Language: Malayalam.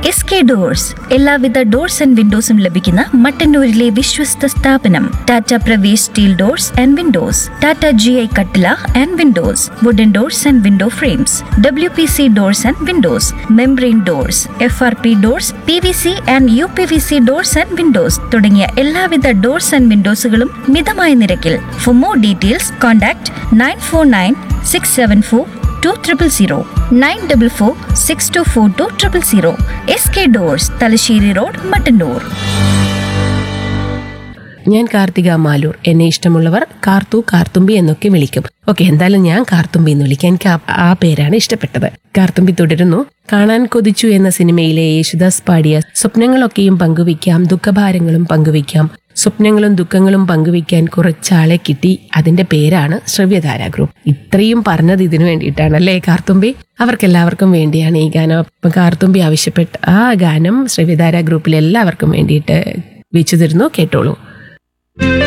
എസ് കെ ഡോഴ്സ് എല്ലാവിധ ഡോർസ് ആൻഡ് വിൻഡോസും ലഭിക്കുന്ന മട്ടന്നൂരിലെ വിശ്വസ്ത സ്ഥാപനം Tata Pravesh steel doors and windows Tata G I കട്ടില and windows wooden doors and window frames W P C doors and windows membrane doors F R P doors P V C and U P V C doors and windows തുടങ്ങിയ എല്ലാവിധ ഡോർസ് ആൻഡ് വിൻഡോസുകളും മിതമായ നിരക്കിൽ for more details contact nine four nine six seven four two triple zero nine double four six two four two triple zero S K doors Thalassery road Mattannur ഞാൻ കാർത്തിക മാലൂർ എന്നെ ഇഷ്ടമുള്ളവർ കാർത്തു കാർത്തുമ്പി എന്നൊക്കെ വിളിക്കും ഓക്കെ എന്തായാലും ഞാൻ കാർത്തുമ്പി എന്ന് വിളിക്കാൻ എനിക്ക് ആ- ആ പേരാണ് ഇഷ്ടപ്പെട്ടത് കാർത്തുമ്പി തുടരുന്നു കാണാൻ കൊതിച്ചു എന്ന സിനിമയിലെ യേശുദാസ് പാടിയ സ്വപ്നങ്ങളൊക്കെയും പങ്കുവയ്ക്കാം ദുഃഖഭാരങ്ങളും പങ്കുവയ്ക്കാം സ്വപ്നങ്ങളും ദുഃഖങ്ങളും പങ്കുവയ്ക്കാൻ കുറച്ചാളെ കിട്ടി അതിന്റെ പേരാണ് ശ്രവ്യധാര ഗ്രൂപ്പ് ഇത്രയും പറഞ്ഞത് ഇതിനു വേണ്ടിയിട്ടാണ് അല്ലേ കാർത്തുമ്പി അവർക്കെല്ലാവർക്കും വേണ്ടിയാണ് ഈ ഗാനം അപ്പൊ കാർത്തുമ്പി ആവശ്യപ്പെട്ട ആ ഗാനം ശ്രവ്യധാര ഗ്രൂപ്പിൽ എല്ലാവർക്കും വേണ്ടിയിട്ട് വെച്ചു തരുന്നു കേട്ടോളൂ